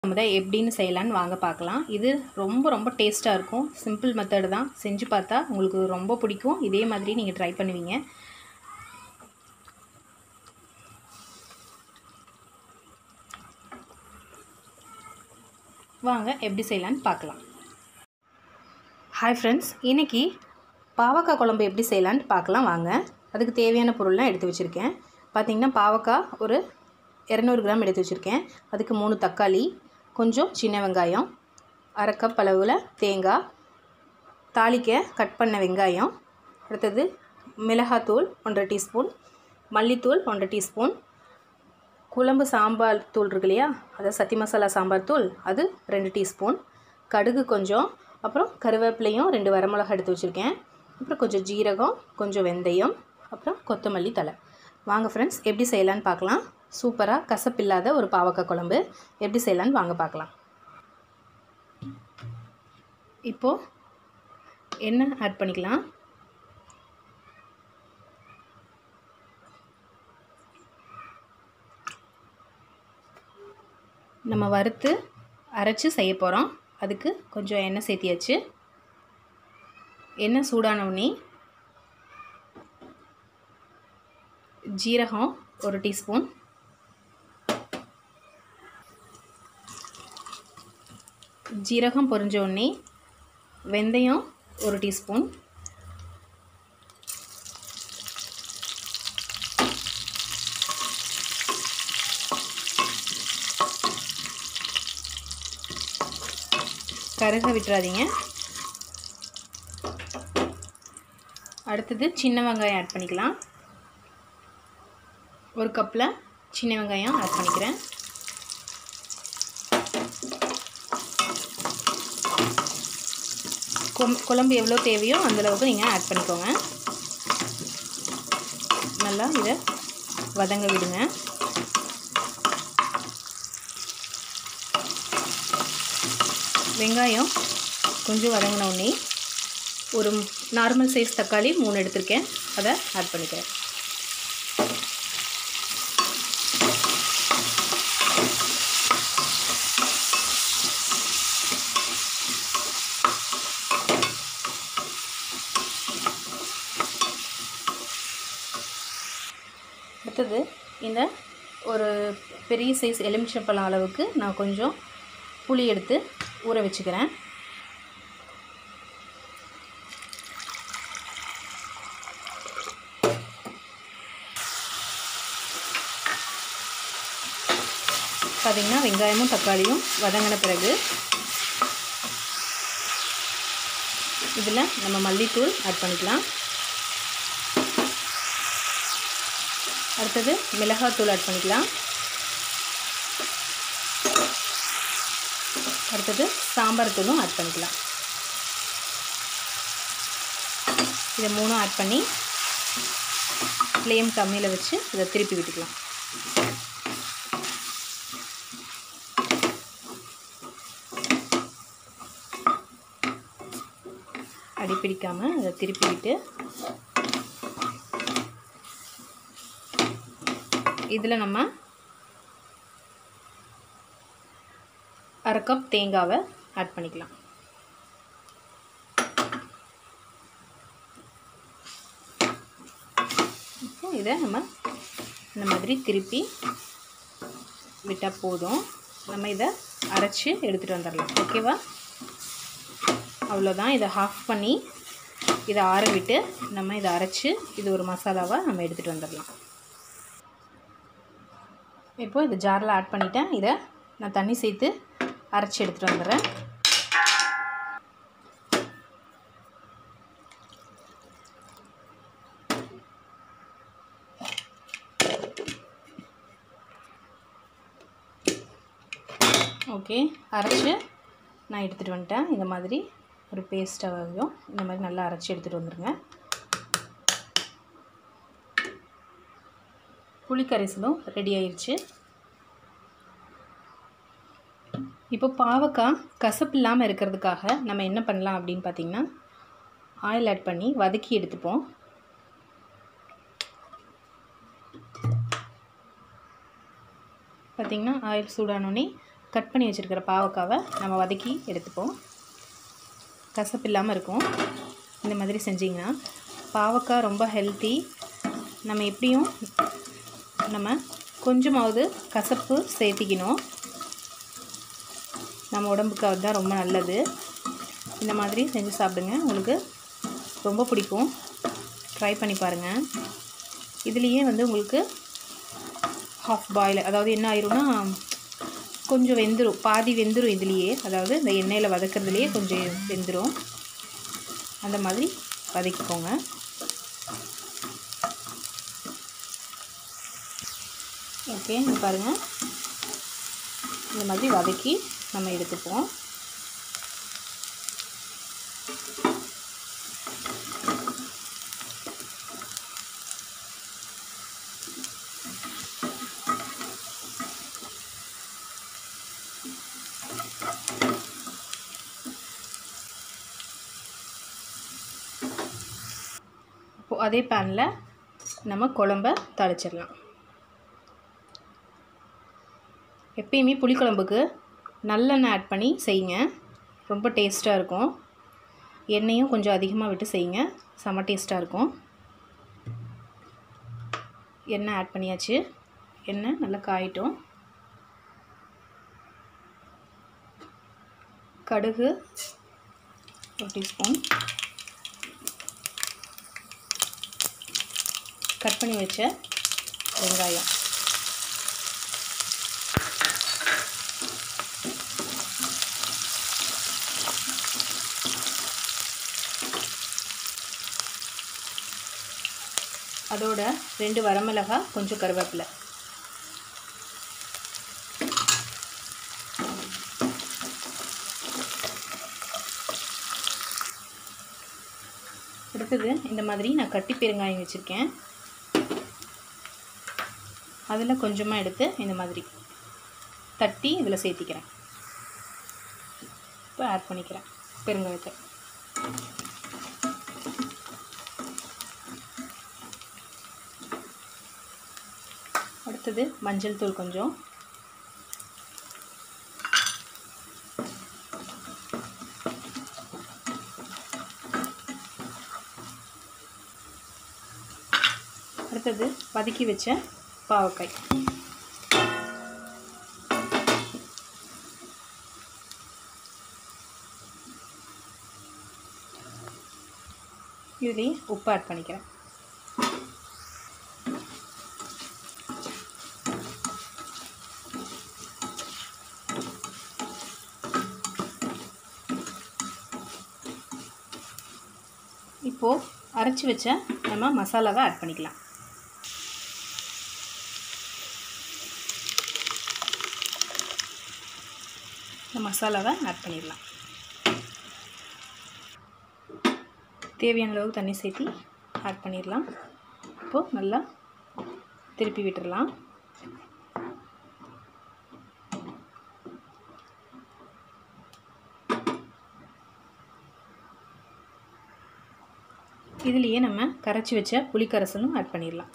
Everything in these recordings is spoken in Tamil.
நம்ம தான் எப்படின்னு செய்யலான்னு வாங்க பார்க்கலாம் இது ரொம்ப ரொம்ப டேஸ்ட்டாக இருக்கும் சிம்பிள் மெத்தடு தான் செஞ்சு பார்த்தா உங்களுக்கு ரொம்ப பிடிக்கும் இதே மாதிரி நீங்கள் ட்ரை பண்ணுவீங்க வாங்க எப்படி செய்யலான்னு பார்க்கலாம் ஹாய் ஃப்ரெண்ட்ஸ் இன்றைக்கி பாவக்காய் குழம்பு எப்படி செய்யலான்னு பார்க்கலாம் வாங்க அதுக்கு தேவையான பொருள்லாம் எடுத்து வச்சுருக்கேன் பார்த்திங்கன்னா பாவக்காய் ஒரு இரநூறு கிராம் எடுத்து வச்சுருக்கேன் அதுக்கு மூணு தக்காளி கொஞ்சம் சின்ன வெங்காயம் அரை கப் அளவில் தேங்காய் தாளிக்க கட் பண்ண வெங்காயம் அடுத்தது மிளகாத்தூள் ஒன்றரை டீஸ்பூன் மல்லித்தூள் ஒன்றரை டீஸ்பூன் குழம்பு சாம்பார் தூள் இருக்கு இல்லையா அதாவது சத்தி மசாலா சாம்பார் தூள் அது ரெண்டு டீஸ்பூன் கடுகு கொஞ்சம் அப்புறம் கருவேப்பிலையும் ரெண்டு வரமிளகா எடுத்து வச்சுருக்கேன் அப்புறம் கொஞ்சம் ஜீரகம் கொஞ்சம் வெந்தயம் அப்புறம் கொத்தமல்லி தலை வாங்க ஃப்ரெண்ட்ஸ் எப்படி செய்யலான்னு பார்க்கலாம் சூப்பராக கசப்பில்லாத ஒரு பாவக்காய் குழம்பு எப்படி செய்யலான்னு வாங்க பார்க்கலாம் இப்போது எண்ணெய் ஆட் பண்ணிக்கலாம் நம்ம வறுத்து அரைச்சி செய்ய போகிறோம் அதுக்கு கொஞ்சம் எண்ணெய் சேர்த்தியாச்சு எண்ணெய் சூடான உடனே ஜீரகம் ஒரு டீஸ்பூன் ஜீரகம் பொரிஞ்ச உடனே வெந்தயம் ஒரு டீஸ்பூன் கருக விட்டுறாதீங்க அடுத்தது சின்ன வெங்காயம் ஆட் பண்ணிக்கலாம் ஒரு கப்பில் சின்ன வெங்காயம் ஆட் பண்ணிக்கிறேன் குழம்பு எவ்வளோ தேவையோ அந்தளவுக்கு நீங்கள் ஆட் பண்ணிக்கோங்க நல்லா இதை வதங்க விடுங்க வெங்காயம் கொஞ்சம் வதங்கின உடனே ஒரு நார்மல் சைஸ் தக்காளி மூணு எடுத்திருக்கேன் அதை ஆட் பண்ணிக்கிறேன் அடுத்தது இந்த ஒரு பெரிய சைஸ் எலுமிச்சப்பழம் அளவுக்கு நான் கொஞ்சம் புளி எடுத்து ஊற வச்சுக்கிறேன் பார்த்திங்கன்னா வெங்காயமும் தக்காளியும் வதங்கின பிறகு இதில் நம்ம மல்லித்தூள் ஆட் பண்ணிக்கலாம் அடுத்தது மிளகாத்தூள் ஆட் பண்ணிக்கலாம் அடுத்தது சாம்பார் தூளும் ஆட் பண்ணிக்கலாம் இதை மூணும் ஆட் பண்ணி ஃப்ளேம் கம்மியில் வச்சு இதை திருப்பி விட்டுக்கலாம் அடி பிடிக்காமல் அதை திருப்பி விட்டு இதில் நம்ம அரை கப் தேங்காவை ஆட் பண்ணிக்கலாம் இப்போ இதை நம்ம இந்த மாதிரி திருப்பி விட்டால் போதும் நம்ம இதை அரைச்சி எடுத்துகிட்டு வந்துடலாம் ஓகேவா அவ்வளோதான் இதை ஆஃப் பண்ணி இதை ஆற விட்டு நம்ம இதை அரைச்சி இது ஒரு மசாலாவாக நம்ம எடுத்துகிட்டு வந்துடலாம் இப்போது இது ஜாரில் ஆட் பண்ணிட்டேன் இதை நான் தண்ணி சேர்த்து அரைச்சி எடுத்துகிட்டு வந்துடுறேன் ஓகே அரைச்சி நான் எடுத்துகிட்டு வந்துட்டேன் இந்த மாதிரி ஒரு பேஸ்ட்டாகவும் இந்த மாதிரி நல்லா அரைச்சி எடுத்துகிட்டு வந்துடுங்க புளிக்கரைசலும் ரெடி ஆயிடுச்சு இப்போ பாவக்காய் கசப்பு இல்லாமல் இருக்கிறதுக்காக நம்ம என்ன பண்ணலாம் அப்படின்னு பார்த்திங்கன்னா ஆயில் ஆட் பண்ணி வதக்கி எடுத்துப்போம் பார்த்திங்கன்னா ஆயில் சூடானோடனே கட் பண்ணி வச்சுருக்கிற பாவக்காவை நம்ம வதக்கி எடுத்துப்போம் கசப்பு இல்லாமல் இருக்கும் இந்த மாதிரி செஞ்சிங்கன்னா பாவக்காய் ரொம்ப ஹெல்த்தி நம்ம எப்படியும் நம்ம கொஞ்சமாவது கசப்பு சேர்த்திக்கணும் நம்ம உடம்புக்கு அதுதான் ரொம்ப நல்லது இந்த மாதிரி செஞ்சு சாப்பிடுங்க உங்களுக்கு ரொம்ப பிடிக்கும் ட்ரை பண்ணி பாருங்கள் இதுலேயே வந்து உங்களுக்கு ஹாஃப் பாயில் அதாவது என்ன ஆயிரும்னா கொஞ்சம் வெந்துடும் பாதி வெந்துடும் இதுலேயே அதாவது இந்த எண்ணெயில் வதக்கிறதுலையே கொஞ்சம் வெந்துடும் அந்த மாதிரி வதக்கிக்கோங்க ஓகே இங்க பாருங்கள் இந்த மாதிரி வதக்கி நம்ம எடுத்துப்போம் இப்போ அதே பேனில் நம்ம குழம்ப தாளிச்சிடலாம் எப்பயுமே புளிக்குழம்புக்கு நல்லெண்ணெய் ஆட் பண்ணி செய்யுங்க ரொம்ப டேஸ்ட்டாக இருக்கும் எண்ணெயும் கொஞ்சம் அதிகமாக விட்டு செய்யுங்க செம்ம டேஸ்ட்டாக இருக்கும் எண்ணெய் ஆட் பண்ணியாச்சு எண்ணெய் நல்லா காயிட்டும் கடுகு ஒரு டீஸ்பூன் கட் பண்ணி வச்ச வெங்காயம் அதோட ரெண்டு வரமிளகாய் கொஞ்சம் கருவேப்பிலை அடுத்தது இந்த மாதிரி நான் கட்டி பெருங்காயம் வச்சுருக்கேன் அதில் கொஞ்சமாக எடுத்து இந்த மாதிரி தட்டி இதில் சேர்த்திக்கிறேன் இப்போ ஆட் பண்ணிக்கிறேன் பெருங்காயத்தை அடுத்தது மஞ்சள் தூள் கொஞ்சம் அடுத்தது வதக்கி வச்ச பாவக்காய் இதுலேயே உப்பு ஆட் பண்ணிக்கிறேன் இப்போது அரைச்சி வச்ச நம்ம மசாலாவை ஆட் பண்ணிக்கலாம் இந்த மசாலாவை ஆட் பண்ணிடலாம் தேவையான அளவுக்கு தண்ணி சேர்த்தி ஆட் பண்ணிடலாம் இப்போது நல்லா திருப்பி விட்டுடலாம் இதுலேயே நம்ம கரைச்சி வச்ச புளிக்கரசலும் ஆட் பண்ணிடலாம்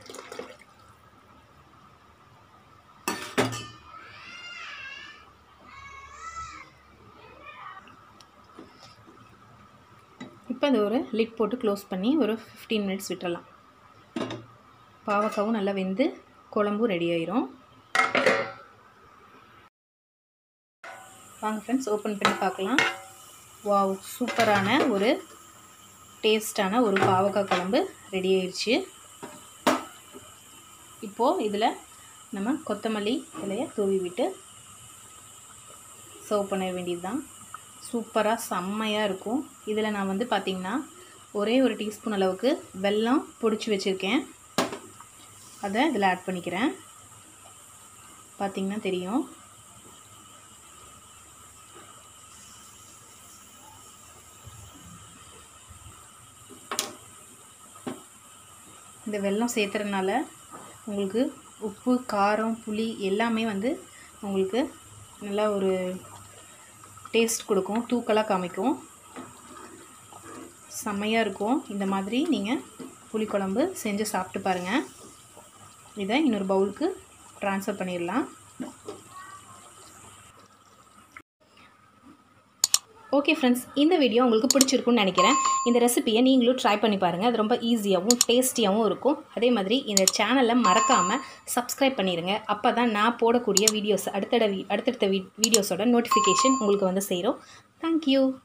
இப்போ அது ஒரு லிட் போட்டு க்ளோஸ் பண்ணி ஒரு ஃபிஃப்டீன் மினிட்ஸ் விட்டுறலாம் பாவக்காவும் நல்லா வெந்து குழம்பும் ரெடி ஆயிரும் வாங்க ஃப்ரெண்ட்ஸ் ஓப்பன் பண்ணி பார்க்கலாம் வாவ் சூப்பரான ஒரு டேஸ்டான ஒரு பாவக்காய் குழம்பு ரெடி ஆயிடுச்சு இப்போது இதில் நம்ம கொத்தமல்லி இலையை தூவி விட்டு சர்வ் பண்ண வேண்டியது தான் சூப்பராக செம்மையாக இருக்கும் இதில் நான் வந்து பார்த்திங்கன்னா ஒரே ஒரு டீஸ்பூன் அளவுக்கு வெல்லம் பொடிச்சு வச்சுருக்கேன் அதை இதில் ஆட் பண்ணிக்கிறேன் பார்த்திங்கன்னா தெரியும் இந்த வெல்லம் சேர்த்துறதுனால உங்களுக்கு உப்பு காரம் புளி எல்லாமே வந்து உங்களுக்கு நல்லா ஒரு டேஸ்ட் கொடுக்கும் தூக்கலாக காமிக்கும் செம்மையாக இருக்கும் இந்த மாதிரி நீங்கள் புளிக்குழம்பு செஞ்சு சாப்பிட்டு பாருங்கள் இதை இன்னொரு பவுலுக்கு ட்ரான்ஸ்ஃபர் பண்ணிடலாம் ஓகே ஃப்ரெண்ட்ஸ் இந்த வீடியோ உங்களுக்கு பிடிச்சிருக்குன்னு நினைக்கிறேன் இந்த ரெசிபியை நீங்களும் ட்ரை பண்ணி பாருங்கள் அது ரொம்ப ஈஸியாகவும் டேஸ்டியாகவும் இருக்கும் அதே மாதிரி இந்த சேனலை மறக்காமல் சப்ஸ்கிரைப் பண்ணிடுங்க அப்போ தான் நான் போடக்கூடிய வீடியோஸ் அடுத்தட வீ அடுத்தடுத்த வீ வீடியோஸோட நோட்டிஃபிகேஷன் உங்களுக்கு வந்து சேரும் தேங்க்யூ